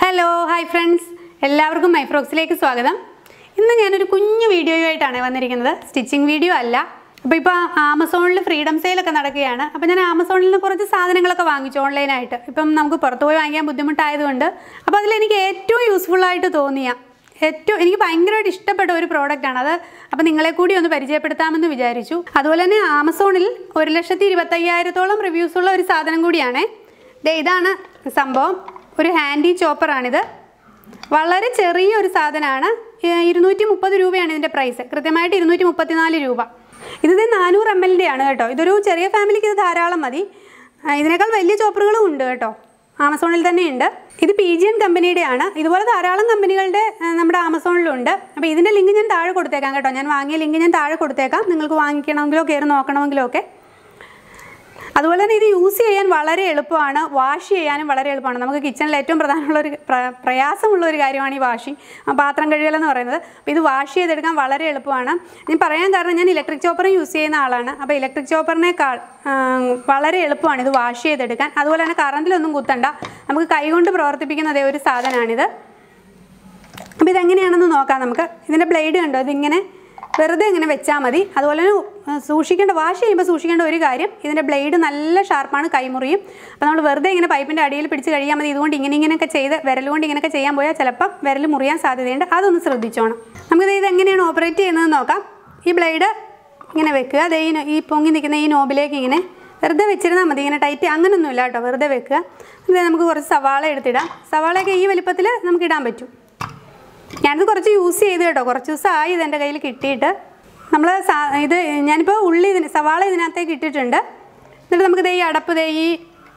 hello hi friends എല്ലാവർക്കും my ഫ്രോക്സിലേക്ക് സ്വാഗതം ഇന്ന് ഞാനൊരു കുഞ്ഞു വീഡിയോയുമായിട്ടാണ് വന്നിരിക്കുന്നത് സ്റ്റിച്ചിങ് വീഡിയോ അല്ല അപ്പോൾ ഇപ്പോൾ ആമസോണിൽ ഫ്രീഡം സെയിലൊക്കെ നടക്കുകയാണ് അപ്പോൾ ഞാൻ ആമസോണിൽ നിന്ന് കുറച്ച് സാധനങ്ങളൊക്കെ വാങ്ങിച്ചു ഓൺലൈനായിട്ട് ഇപ്പം നമുക്ക് പുറത്ത് പോയി വാങ്ങിക്കാൻ ബുദ്ധിമുട്ടായതുകൊണ്ട് അപ്പോൾ അതിലെനിക്ക് ഏറ്റവും യൂസ്ഫുള്ളായിട്ട് തോന്നിയ ഏറ്റവും എനിക്ക് ഭയങ്കരമായിട്ട് ഇഷ്ടപ്പെട്ട ഒരു പ്രോഡക്റ്റാണ് അത് അപ്പോൾ നിങ്ങളെ കൂടി ഒന്ന് പരിചയപ്പെടുത്താമെന്ന് വിചാരിച്ചു അതുപോലെ തന്നെ ആമസോണിൽ ഒരു ലക്ഷത്തി ഇരുപത്തയ്യായിരത്തോളം റിവ്യൂസ് ഉള്ള ഒരു സാധനം കൂടിയാണ് ദേ ഇതാണ് സംഭവം ഒരു ഹാൻഡി ചോപ്പറാണിത് വളരെ ചെറിയ ഒരു സാധനമാണ് ഇരുന്നൂറ്റി മുപ്പത് രൂപയാണ് ഇതിൻ്റെ പ്രൈസ് കൃത്യമായിട്ട് ഇരുന്നൂറ്റി മുപ്പത്തിനാല് രൂപ ഇത് ദേ നാനൂറ് എം എല്ലിൻ്റെ ആണ് കേട്ടോ ഇതൊരു ചെറിയ ഫാമിലിക്ക് ഇത് ധാരാളം മതി ആ, ഇതിനേക്കാൾ വലിയ ചോപ്പറുകളും ഉണ്ട് കേട്ടോ ആമസോണിൽ തന്നെ ഉണ്ട് ഇത് പി ജി എൻ കമ്പനിയുടെയാണ് ഇതുപോലെ ധാരാളം കമ്പനികളുടെ ആ, നമ്മുടെ ആമസോണിലുണ്ട് അപ്പോൾ ഇതിൻ്റെ ലിങ്ക് ഞാൻ താഴെ കൊടുത്തേക്കാം കേട്ടോ ഞാൻ വാങ്ങിയ ലിങ്ക് ഞാൻ താഴെ കൊടുത്തേക്കാം നിങ്ങൾക്ക് വാങ്ങിക്കണമെങ്കിലോ കയറി നോക്കണമെങ്കിലോ ഒക്കെ അതുപോലെ തന്നെ ഇത് യൂസ് ചെയ്യാൻ വളരെ എളുപ്പമാണ് വാഷ് ചെയ്യാനും വളരെ എളുപ്പമാണ് നമുക്ക് കിച്ചണിൽ ഏറ്റവും പ്രധാനമുള്ള ഒരു പ്ര- പ്രയാസമുള്ള ഒരു കാര്യമാണ് ഈ വാഷിംഗ് പാത്രം കഴുകലെന്ന് പറയുന്നത് അപ്പോൾ ഇത് വാഷ് ചെയ്തെടുക്കാൻ വളരെ എളുപ്പമാണ് ഞാൻ പറയാൻ കാരണം ഞാൻ ഇലക്ട്രിക് ചോപ്പറും യൂസ് ചെയ്യുന്ന ആളാണ് അപ്പോൾ ഇലക്ട്രിക് ചോപ്പറിനേക്കാൾ ആ, വളരെ എളുപ്പമാണ് ഇത് വാഷ് ചെയ്തെടുക്കാൻ അതുപോലെ തന്നെ കറണ്ടിലൊന്നും കുത്തണ്ട നമുക്ക് കൈകൊണ്ട് പ്രവർത്തിപ്പിക്കുന്ന അതേ ഒരു സാധനമാണിത് അപ്പോൾ ഇതെങ്ങനെയാണെന്ന് നോക്കാം നമുക്ക് ഇതിൻ്റെ ബ്ലേഡ് കണ്ടോ ഇതിങ്ങനെ വെറുതെ ഇങ്ങനെ വെച്ചാൽ മതി അതുപോലെ തന്നെ ഉ- സൂക്ഷിക്കേണ്ട വാഷ് ചെയ്യുമ്പോൾ സൂക്ഷിക്കേണ്ട ഒരു കാര്യം ഇതിൻ്റെ ബ്ലേഡ് നല്ല ഷാർപ്പാണ് കൈമുറിയും അപ്പോൾ നമ്മൾ വെറുതെ ഇങ്ങനെ പൈപ്പിൻ്റെ അടിയിൽ പിടിച്ച് കഴിയാൽ മതി ഇതുകൊണ്ട് ഇങ്ങനെ ഇങ്ങനെയൊക്കെ ചെയ്ത് വിരൽ കൊണ്ട് ഇങ്ങനെയൊക്കെ ചെയ്യാൻ പോയാൽ ചിലപ്പം വിരൽ മുറിയാൻ സാധ്യതയുണ്ട് അതൊന്ന് ശ്രദ്ധിച്ചോണം നമുക്കിത് ഇത് എങ്ങനെയാണ് ഓപ്പറേറ്റ് ചെയ്യുന്നതെന്ന് നോക്കാം ഈ ബ്ലേഡ് ഇങ്ങനെ വെക്കുക അതേ ഈ നോ- ഈ പൊങ്ങി നിൽക്കുന്ന ഈ നോബിലേക്ക് ഇങ്ങനെ വെറുതെ വെച്ചിരുന്നാൽ മതി ഇങ്ങനെ ടൈറ്റ് അങ്ങനൊന്നുമില്ല കേട്ടോ വെറുതെ വെക്കുക ഇത് നമുക്ക് കുറച്ച് സവാള എടുത്തിടാം സവാളയൊക്കെ ഈ വലിപ്പത്തിൽ നമുക്ക് ഇടാൻ പറ്റും ഞാനിത് കുറച്ച് യൂസ് ചെയ്ത് കേട്ടോ കുറച്ച് ദിവസമായി ഇത് എൻ്റെ കയ്യിൽ കിട്ടിയിട്ട് നമ്മൾ ഇത് ഞാനിപ്പോൾ ഉള്ളി ഇതിന് സവാള ഇതിനകത്തേക്ക് ഇട്ടിട്ടുണ്ട് എന്നിട്ട് നമുക്ക് ദേ ഈ അടപ്പ് ദേ ഈ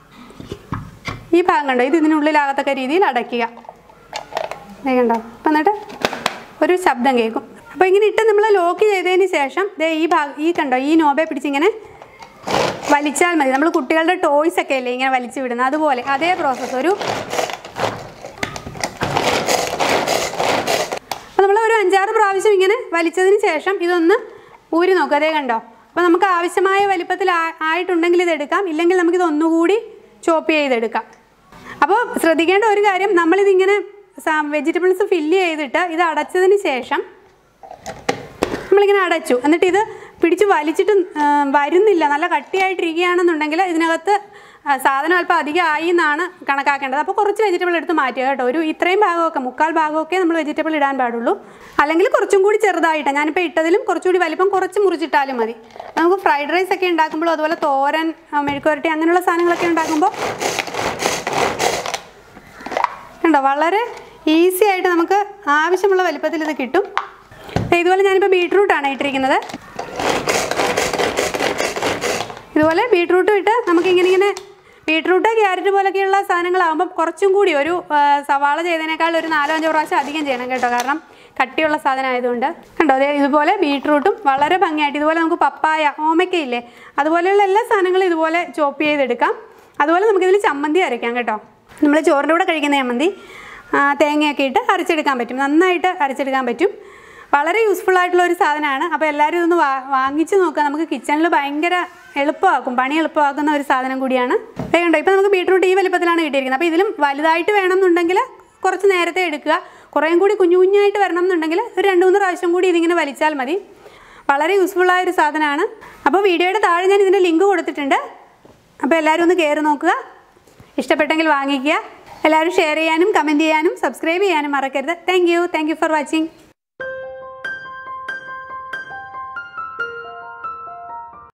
ഈ ഭാഗം കണ്ടോ ഇത് ഇതിനുള്ളിലാകത്തക്ക രീതിയിൽ അടയ്ക്കുക ദേ കണ്ടോ അപ്പം എന്നിട്ട് ഒരു ശബ്ദം കേൾക്കും അപ്പോൾ ഇങ്ങനെ ഇട്ട് നമ്മൾ ലോക്ക് ചെയ്തതിന് ശേഷം ദേ ഈ ഭാഗം ഈ കണ്ടോ ഈ നോബെ പിടിച്ചിങ്ങനെ വലിച്ചാൽ മതി നമ്മൾ കുട്ടികളുടെ ടോയ്സ് ഒക്കെ അല്ലേ ഇങ്ങനെ വലിച്ചു വിടുന്നത് അതുപോലെ അതേ പ്രോസസ്സ് ഒരു അപ്പോൾ നമ്മൾ ഒരു അഞ്ചാറ് പ്രാവശ്യം ഇങ്ങനെ വലിച്ചതിന് ശേഷം ഇതൊന്ന് ഊരി നോക്കുക അതേ കണ്ടോ അപ്പോൾ നമുക്ക് ആവശ്യമായ വലിപ്പത്തിൽ ആ- ആയിട്ടുണ്ടെങ്കിൽ ഇത് എടുക്കാം ഇല്ലെങ്കിൽ നമുക്കിത് ഒന്നുകൂടി ചോപ്പ് ചെയ്തെടുക്കാം അപ്പോൾ ശ്രദ്ധിക്കേണ്ട ഒരു കാര്യം നമ്മളിതിങ്ങനെ വെജിറ്റബിൾസ് ഫില്ല് ചെയ്തിട്ട് ഇത് അടച്ചതിന് ശേഷം നമ്മളിങ്ങനെ അടച്ചു എന്നിട്ട് ഇത് പിടിച്ച് വലിച്ചിട്ട് ആ, വരുന്നില്ല നല്ല കട്ടിയായിട്ടിരിക്കുകയാണെന്നുണ്ടെങ്കിൽ ഇതിനകത്ത് ആ, സാധനം അല്പം അധികം ആയി എന്നാണ് കണക്കാക്കേണ്ടത് അപ്പോൾ കുറച്ച് വെജിറ്റബിൾ എടുത്ത് മാറ്റുക കേട്ടോ ഒരു ഇത്രയും ഭാഗമൊക്കെ മുക്കാൽ ഭാഗമൊക്കെ നമ്മൾ വെജിറ്റബിൾ ഇടാൻ പാടുള്ളൂ അല്ലെങ്കിൽ കുറച്ചും കൂടി ചെറുതായിട്ട് ഞാനിപ്പോൾ ഇട്ടതിലും കുറച്ചുകൂടി വലിപ്പം കുറച്ച് മുറിച്ചിട്ടാലും മതി നമുക്ക് ഫ്രൈഡ് റൈസ് ഒക്കെ ഉണ്ടാക്കുമ്പോൾ അതുപോലെ തോരൻ ആ, മെഴുക്കുവരട്ടി അങ്ങനെയുള്ള സാധനങ്ങളൊക്കെ ഉണ്ടാക്കുമ്പോൾ കണ്ടോ വളരെ ഈസി ആയിട്ട് നമുക്ക് ആവശ്യമുള്ള വലിപ്പത്തിൽ ഇത് കിട്ടും ദേ ഇതുപോലെ ഞാനിപ്പോൾ ബീട്രൂട്ടാണ് ഇട്ടിരിക്കുന്നത് ഇതുപോലെ ബീട്രൂട്ടും ഇട്ട് നമുക്ക് ഇങ്ങനെ ഇങ്ങനെ ബീട്രൂട്ട് ക്യാരറ്റ് പോലൊക്കെയുള്ള സാധനങ്ങളാകുമ്പോൾ കുറച്ചും കൂടി ഒരു ആ, സവാള ചെയ്തതിനേക്കാൾ ഒരു നാലോ അഞ്ചോ പ്രാവശ്യം അധികം ചെയ്യണം കേട്ടോ കാരണം കട്ടിയുള്ള സാധനം ആയതുകൊണ്ട് കണ്ടോ അതെ ഇതുപോലെ ബീട്രൂട്ടും വളരെ ഭംഗിയായിട്ട് ഇതുപോലെ നമുക്ക് പപ്പായ ഓമയ്ക്കയില്ലേ അതുപോലെയുള്ള എല്ലാ സാധനങ്ങളും ഇതുപോലെ ചോപ്പ് ചെയ്തെടുക്കാം അതുപോലെ നമുക്കിതിൽ ചമ്മന്തി അരയ്ക്കാം കേട്ടോ നമ്മൾ ചോറിൻ്റെ കൂടെ കഴിക്കുന്ന ചമ്മന്തി ആ, തേങ്ങയൊക്കെ ഇട്ട് അരച്ചെടുക്കാൻ പറ്റും നന്നായിട്ട് അരച്ചെടുക്കാൻ പറ്റും വളരെ യൂസ്ഫുൾ ആയിട്ടുള്ള ഒരു സാധനമാണ് അപ്പോൾ എല്ലാവരും ഇതൊന്ന് വാ വാങ്ങിച്ച് നോക്കുക നമുക്ക് കിച്ചണിൽ ഭയങ്കര എളുപ്പമാക്കും പണി എളുപ്പമാക്കുന്ന ഒരു സാധനം കൂടിയാണ് ദേ കണ്ടോ ഇപ്പോൾ നമുക്ക് ബീട്രൂട്ട് ഈ വലിപ്പത്തിലാണ് കിട്ടിയിരിക്കുന്നത് അപ്പോൾ ഇതിലും വലുതായിട്ട് വേണമെന്നുണ്ടെങ്കിൽ കുറച്ച് നേരത്തെ എടുക്കുക കുറേയും കൂടി കുഞ്ഞു കുഞ്ഞായിട്ട് വരണം എന്നുണ്ടെങ്കിൽ ഒരു രണ്ട് മൂന്ന് പ്രാവശ്യം കൂടി ഇതിങ്ങനെ വലിച്ചാൽ മതി വളരെ യൂസ്ഫുള്ളായ ഒരു സാധനമാണ് അപ്പോൾ വീഡിയോയുടെ താഴെ ഞാൻ ഇതിൻ്റെ ലിങ്ക് കൊടുത്തിട്ടുണ്ട് അപ്പോൾ എല്ലാവരും ഒന്ന് കയറി നോക്കുക ഇഷ്ടപ്പെട്ടെങ്കിൽ വാങ്ങിക്കുക എല്ലാവരും ഷെയർ ചെയ്യാനും കമൻറ്റ് ചെയ്യാനും സബ്സ്ക്രൈബ് ചെയ്യാനും മറക്കരുത് thank you thank you for watching